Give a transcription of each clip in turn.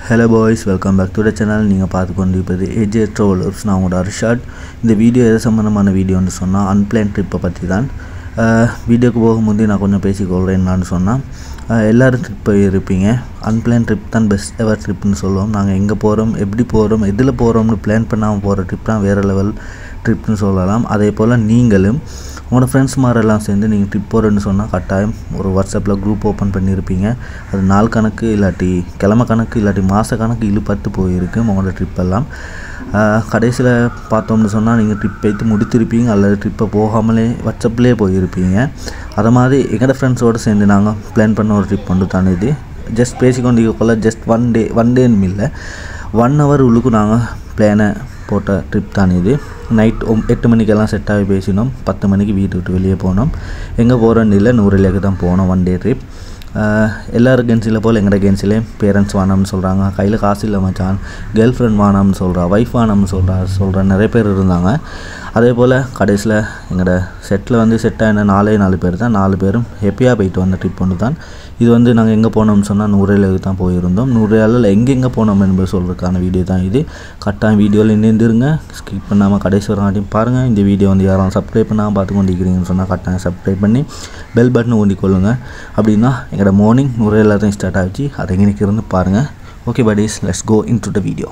Hello boys welcome back to the channel நீங்கள் பார்த்து கொண்டு இருப்பது ஏஜே ட்ரோவலர்ஸ் நான் உங்களோட அர்ஷாட் இந்த வீடியோ எது சம்மந்தமான வீடியோன்னு சொன்னால் அன்பிளான் ட்ரிப்பை பற்றி தான் அஹ், வீடியோக்கு போகும்போது நான் கொஞ்சம் பேசிக்கொள்கிறேன் என்னான்னு சொன்னால் அஹ், எல்லாரும் ட்ரிப் போயிருப்பீங்க அன்பிளான் ட்ரிப் தான் பெஸ்ட் எவர் ட்ரிப்னு சொல்லுவோம் நாங்கள் எங்கே போகிறோம் எப்படி போகிறோம் எதில் போகிறோம்னு பிளான் பண்ணாமல் போகிற ட்ரிப் தான் வேறு லெவல் ட்ரிப்னு சொல்லலாம் அதே போல் நீங்களும் உங்களோட ஃப்ரெண்ட்ஸ் மாதிரெல்லாம் சேர்ந்து நீங்கள் ட்ரிப் போகிறேன்னு சொன்னால் கட்டாயம் ஒரு வாட்ஸ்அப்பில் குரூப் ஓப்பன் பண்ணியிருப்பீங்க அது நாள் கணக்கு இல்லாட்டி கிழமை கணக்கு இல்லாட்டி மாத கணக்கு இழுப்பட்டு போயிருக்கு உங்களோட ட்ரிப் எல்லாம் கடைசியில் பார்த்தோம்னு சொன்னால் நீங்கள் ட்ரிப் வைத்து முடித்திருப்பீங்க அல்லது ட்ரிப்பை போகாமலே வாட்ஸ்அப்லேயே போயிருப்பீங்க அதை மாதிரி எங்களோட ஃப்ரெண்ட்ஸோடு சேர்ந்து நாங்கள் பிளான் பண்ண ஒரு ட்ரிப் வந்து தானே இது ஜஸ்ட் பேசிக்கொண்டிருக்கக்குள்ள ஜஸ்ட் ஒன் டே ஒன் டேன்னு இல்லை ஒன் ஹவர் உள்ளுக்கு நாங்கள் பிளானை போட்ட ட்ரிப் தான் இது நைட் ஒம் எட்டு மணிக்கெல்லாம் செட் ஆகி பேசினோம் பத்து மணிக்கு வீட்டு விட்டு வெளியே போனோம் எங்கே போகிறோன்னு இல்லை நூறு லேக்கு தான் போனோம் ஒன் டே ட்ரிப் எல்லாரும் கென்சியில் போல் எங்கட கென்சிலே பேரண்ட்ஸ் வானாம்னு சொல்கிறாங்க கையில் காசு இல்லை மச்சான் கேர்ள் ஃப்ரெண்ட் வானாம்னு சொல்கிறா ஒய்ஃப் வானாம்னு சொல்கிறா சொல்கிற நிறைய பேர் இருந்தாங்க அதே போல் கடைசியில் எங்களோட செட்டில் வந்து செட் ஆகின நாலே நாலு பேர் தான் நாலு பேரும் ஹெப்பியாக போயிட்டு வந்த ட்ரிப் ஒன்று தான் இது வந்து நாங்கள் எங்கே போனோம்னு சொன்னால் நூறையிலுக்கு தான் போயிருந்தோம் நூறையாளில் எங்கெங்கே போனோம் என்பது சொல்கிறதுக்கான வீடியோ தான் இது கட்டாயம் வீடியோவில் இணைந்திருங்க ஸ்கிப் பண்ணாமல் கடைசி வரைக்கும் பாருங்கள் இந்த வீடியோ வந்து யாரும் சப்ஸ்கிரைப் பண்ணாமல் பார்த்து கொண்டிருக்கிறீங்கன்னு சொன்னால் கட்டாயம் சப்ஸ்கிரைப் பண்ணி பெல் பட்டன் ஊண்டி கொள்ளுங்கள் அப்படின்னா எங்களோட மார்னிங் நூறையில் தான் ஸ்டார்ட் ஆகிச்சு அதை எங்கே இருந்து பாருங்கள் okay buddies let's go in to the video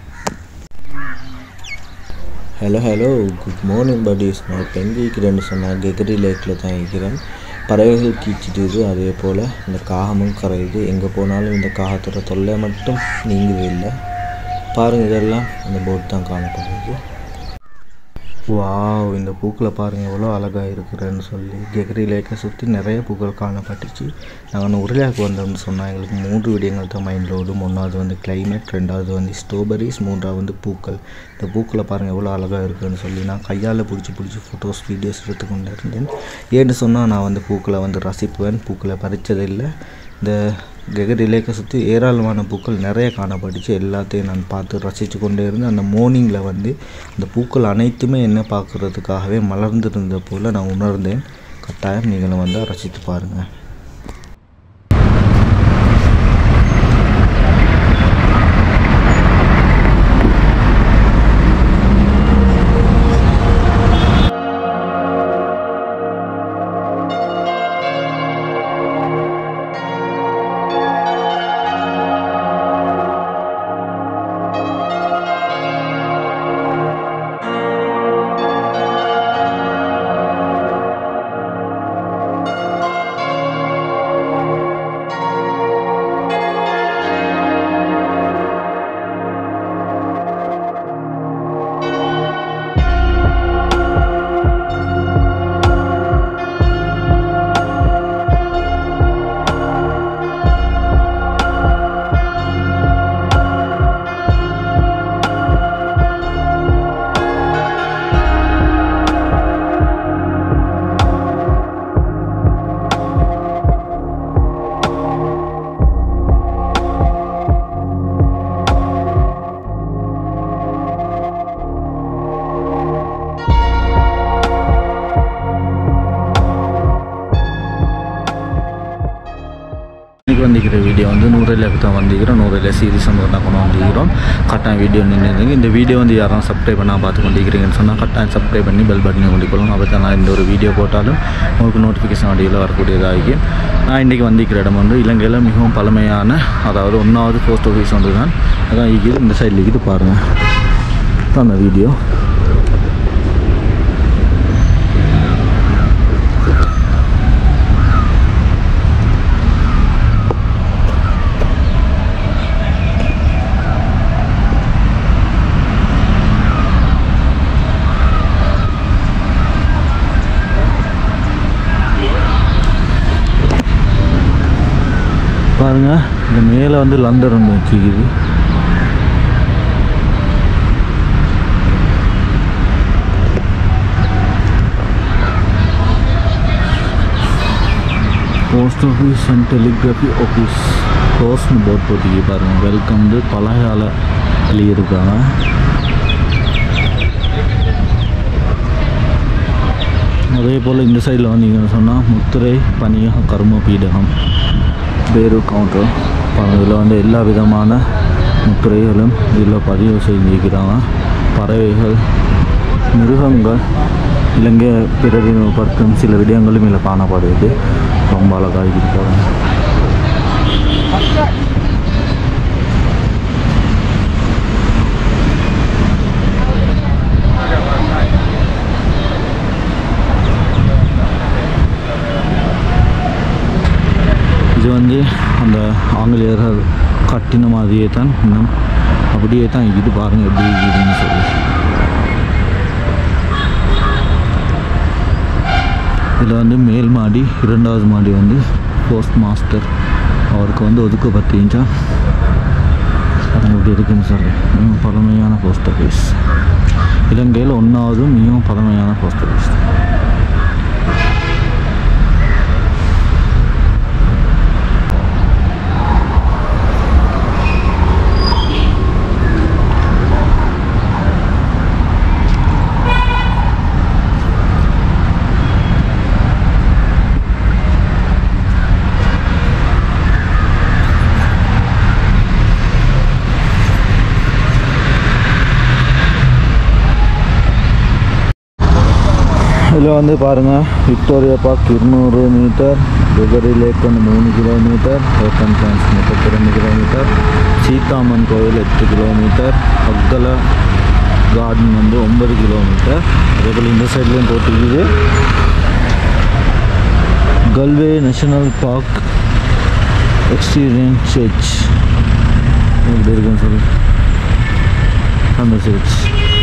hello hello good morning buddies நான் இப்போ எங்கே இருக்கிறேன்னு சொன்னால் கெகரி லேக்கில் தான் இருக்கிறேன் பறவைகள் கீச்சிட்டுது அதே போல் இந்த காகமும் கரையுது எங்கே போனாலும் இந்த காகத்தோட தொல்லை மட்டும் நீங்குது இல்லை பாருங்கள் இதெல்லாம் இந்த போட் தான் காணப்படுது வாவ் இந்த பூக்களை பாருங்கள் எவ்வளோ அழகாக இருக்கிறேன்னு சொல்லி கெகரி லேக்கை சுற்றி நிறைய பூக்கள் காணப்பட்டுச்சு நாங்கள் உருளையாக்கு வந்தோம்னு சொன்னால் எங்களுக்கு மூன்று விடயங்கள் தான் மைண்டில் ஓடும் ஒன்றாவது வந்து climate ரெண்டாவது வந்து ஸ்ட்ராபெரிஸ் மூன்றாவது வந்து பூக்கள் இந்த பூக்களை பாருங்கள் எவ்வளோ அழகாக இருக்குன்னு சொல்லி நான் கையால் பிடிச்சி பிடிச்சி ஃபோட்டோஸ் வீடியோஸ் எடுத்து கொண்டு இருந்தேன் ஏன்னு சொன்னால் நான் வந்து பூக்களை வந்து ரசிப்புவேன் பூக்களை பறித்ததில்லை இந்த கெகரி லேக்கை சுற்றி ஏராளமான பூக்கள் நிறைய காணப்பட்டுச்சு எல்லாத்தையும் நான் பார்த்து ரசித்து கொண்டே இருந்தேன் அந்த மார்னிங்கில் வந்து அந்த பூக்கள் அனைத்துமே என்ன பார்க்குறதுக்காகவே மலர்ந்திருந்த போல் நான் உணர்ந்தேன் கட்டாயம் நீங்களும் வந்து ரசித்து பாருங்கள் இன்றைக்கி வந்திருக்கிற வீடியோ வந்து நூறுலைக்கு தான் வந்திருக்கிறோம் நூறுல சீரிஸ் வந்து ஒன்றா கொண்டு வந்திருக்கிறோம் கட்டாயம் வீடியோ நின்று இந்த வீடியோ வந்து யாரும் சப்ஸ்கிரைப் பண்ணால் பார்த்து கொண்டிருக்கிறீங்கன்னு சொன்னால் கட்டாயம் சப்ஸ்கிரைப் பண்ணி பெல் பட்டனை கொண்டிக்கொள்ளும் அப்போ தான் நான் இந்த ஒரு வீடியோ போட்டாலும் உங்களுக்கு நோட்டிஃபிகேஷன் வண்டியில் வரக்கூடியதாகி நான் இன்றைக்கி வந்திருக்கிற இடம் வந்து இலங்கையில் மிகவும் பழமையான அதாவது ஒன்றாவது போஸ்ட் ஆஃபீஸ் வந்து தான் அதான் இருக்குது இந்த சைடில் இருக்குது பாருங்கள் தான் அந்த வீடியோ பாருங்க இந்த மேலே வந்து லண்டர் ஒன்று வச்சுக்குது post office and telegraphy office க்ளோஸ்னு போர்ட் போட்டிக்கு பாருங்கள் வெல்கம் டு பலகால எழுதியிருக்காங்க அதே போல் இந்த சைடில் வந்தீங்கன்னு சொன்னால் முத்துரை பணியக கர்ம பீடகம் பேரு கவுண்டர் இதில் வந்து எல்லா விதமான முத்திரைகளும் இதில் பதிவு செஞ்சுக்கிறாங்க பறவைகள் மிருகங்கள் இலங்கை பிரதிநிதிப்படுத்தும் சில விடயங்களும் இதில் காணப்படுது ரொம்ப அழகாக இருக்கிறாங்க இது வந்து அந்த ஆங்கிலேயர்கள் கட்டின மாதிரியே தான் இன்னும் அப்படியே தான் இது பாருங்கள் எப்படி இருக்குதுன்னு சொல்லி இதில் வந்து மேல் மாடி இரண்டாவது மாடி வந்து போஸ்ட் மாஸ்டர் அவருக்கு வந்து ஒதுக்கப்பட்டீங்கச்சா அது இப்படி இருக்குன்னு சொல்லி மிகவும் பழமையான போஸ்ட் ஆஃபீஸ் இலங்கையில் ஒன்றாவது மிகவும் பழமையான போஸ்ட் ஆஃபீஸ் இதில் வந்து பாருங்கள் விக்டோரியா பார்க் இருநூறு மீட்டர் வெகரி லேக் வந்து மூணு கிலோமீட்டர் ஓப்பன் பிளான்ஸ் முப்பத்தி ரெண்டு கிலோமீட்டர் சீதாமன் கோயில் எட்டு கிலோமீட்டர் அக்கல கார்டன் வந்து ஒன்பது கிலோமீட்டர் அதேபோல் இந்த சைட்லேயும் போட்டுக்குது Galway National Park experience church எப்படி இருக்குன்னு சொல்லி அந்த சர்ச்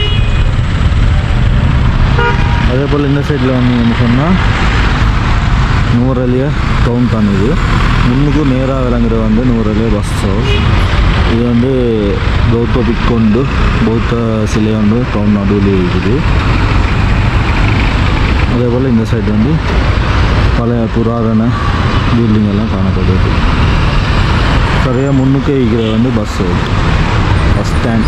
அதே போல் இந்த சைடில் வந்தீங்கன்னு சொன்னால் நூறலிய டவுன் தான் இது முன்னுக்கு நேராக விளங்குற வந்து நூறலிய பஸ் ஹவுஸ் இது வந்து பௌத்த பிக்கொண்டு பௌத்த சிலை வந்து டவுன் நடுவில் இருக்குது அதே போல் இந்த சைடு வந்து பழைய புராதன பில்டிங் எல்லாம் காணப்படுது சரியாக முன்னுக்கே இருக்கிற வந்து பஸ் பஸ் ஸ்டாண்ட்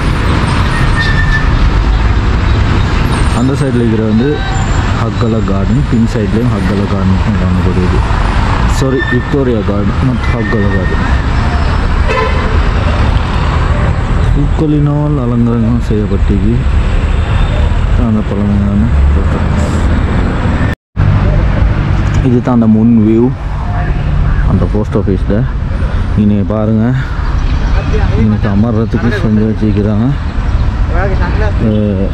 அந்த சைடில் இருக்கிற வந்து ஹக்கல கார்டன் பின் சைட்லேயும் ஹக்கல கார்டன் காணப்படுது சாரி விக்டோரியா கார்டன் மற்றும் ஹக்கல கார்டன் பூக்களினால் அலங்காரம் செய்யப்பட்டது அந்த பழமையான தோட்டம். இதுதான் அந்த முன் வியூ அந்த போஸ்ட் ஆஃபீஸில் நீங்கள் பாருங்கள் இன்னைக்கு அமர்றதுக்கு செஞ்சு வச்சுக்கிறாங்க அஹ்,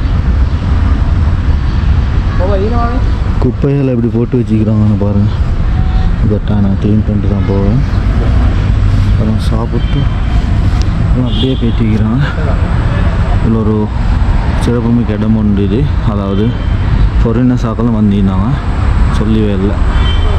குப்பைகளை எப்படி போட்டு வச்சுக்கிறாங்கன்னு பாருங்கள் பட் நான் க்ளீன் பண்ணிட்டு தான் போவேன் அப்புறம் சாப்பிட்டு அப்புறம் அப்படியே பேட்டிக்கிறாங்க இதில் ஒரு சிறப்புமிக்க இடம் உண்டு இது அதாவது ஃபொரினர்ஸ் ஆக்களும் வந்திருந்தாங்க சொல்லவே இல்லை